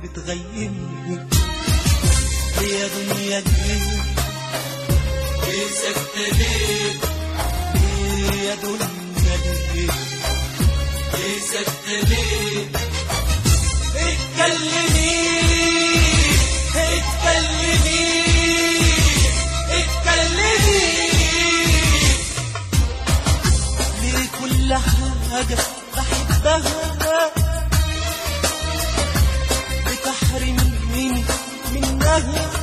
بتغيمني ليه يا دنيا ليه ليه سكتة ليه ليه يا دنيا ليه ليه سكتة ليه اتكلمي اتكلمي اتكلمي ليه كل حاجة بحبها بتحرميني منها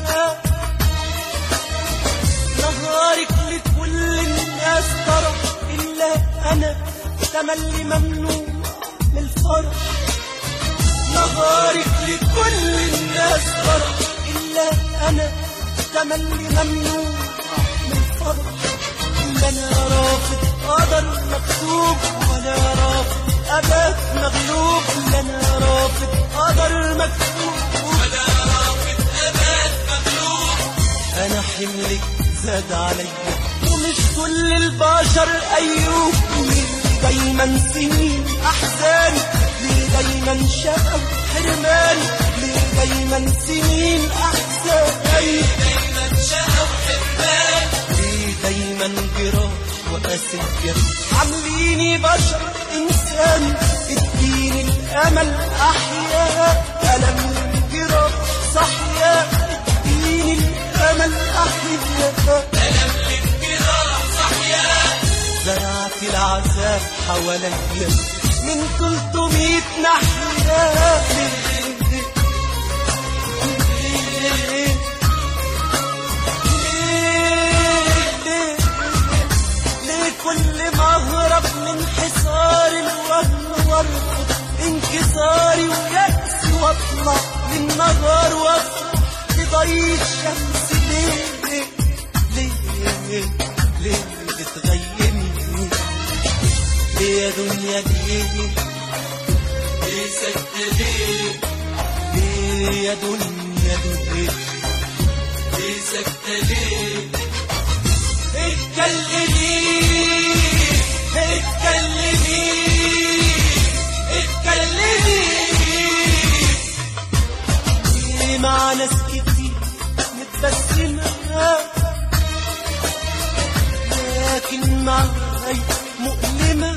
نهارك لكل الناس ترى إلا أنا تملي ممنوع من الفرح نهارك لكل الناس فرح إلا أنا تملي ممنوع من الفرح لا أنا رافض قدر مكتوب ولا رافض أبد مغلوب لا أنا رافض قدر مكتوب ولا رافض أبد مغلوب أنا حملك زاد عليا ومش كل البشر أيوب ليه دايما سنين أحزاني ليه دايما شقى حرماني ليه دايما سنين أحزاني دايما شقى وحرمان ليه دايما جراح وأسية عامليني بشر إنسان اديني الأمل أحياء ألم الجراح صحيا اديني الأمل أحياء ألم للجراح صحيا زرعت العذاب حواليا من 300 ناحية ليه ليه ليه ليه كل ما اهرب من حصار الوهم وارفض انكساري ويأسي واطلع للنهار وافرح بضي الشمس ليه ليه ليه ليه بتغيمني ليه يا دنيا ليه ليه سكتة ليه ليه يا دنيا ليه ليه سكتة ليه اتكلمي اتكلمي اتكلمي مع ناس كتير متبسمة لكن معاي مؤلمة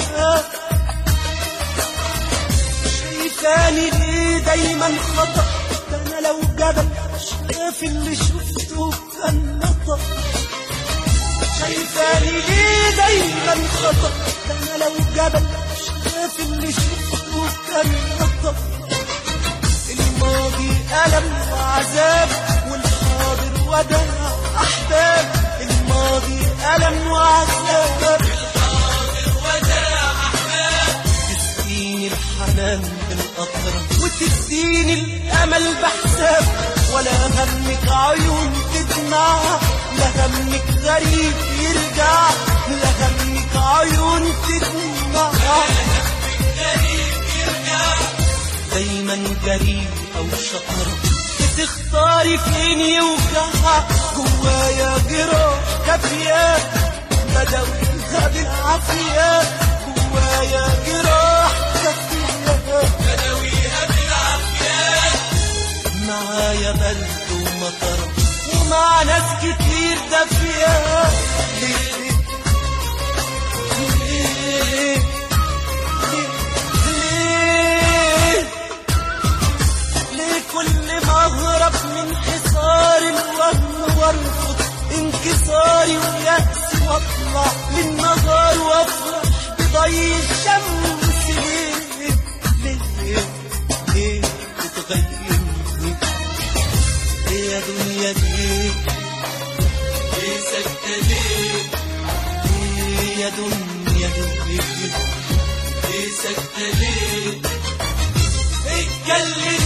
شايفاني ليه دايما خطأ ده انا لو جبل شايف اللي شفته كان نطق شايفاني ليه دايما خطأ ده انا لو جبل شايف اللي شفته كان نطق الماضي ألم وعذاب والحاضر وداع أحباب الماضي ألم وعذاب وداع أحباب تسقيني الحنان بالأطرف وتديني الأمل بحساب ولا همك عيون تدمع لا همك غريب يرجع لا همك عيون تدمع غريب يرجع دايما جريء أو شطرة بتختاري فين يوجع جوايا جراح كافية بدويها بالعافية جوايا جراح كافية بدويها بالعافية معايا برد ومطر ومع ناس كتير دافية ليه ليه ليه ليه ليه كل ما اهرب من حصار الوهم وارفض انكساري ويأسي واطلع للنهار وافرح بضي الشمس ليه ليه ليه بتغيرني ليه يا دنيا ليه ليه سكتة ليه ليه يا دنيا ليه ليه سكتة ليه اتكلم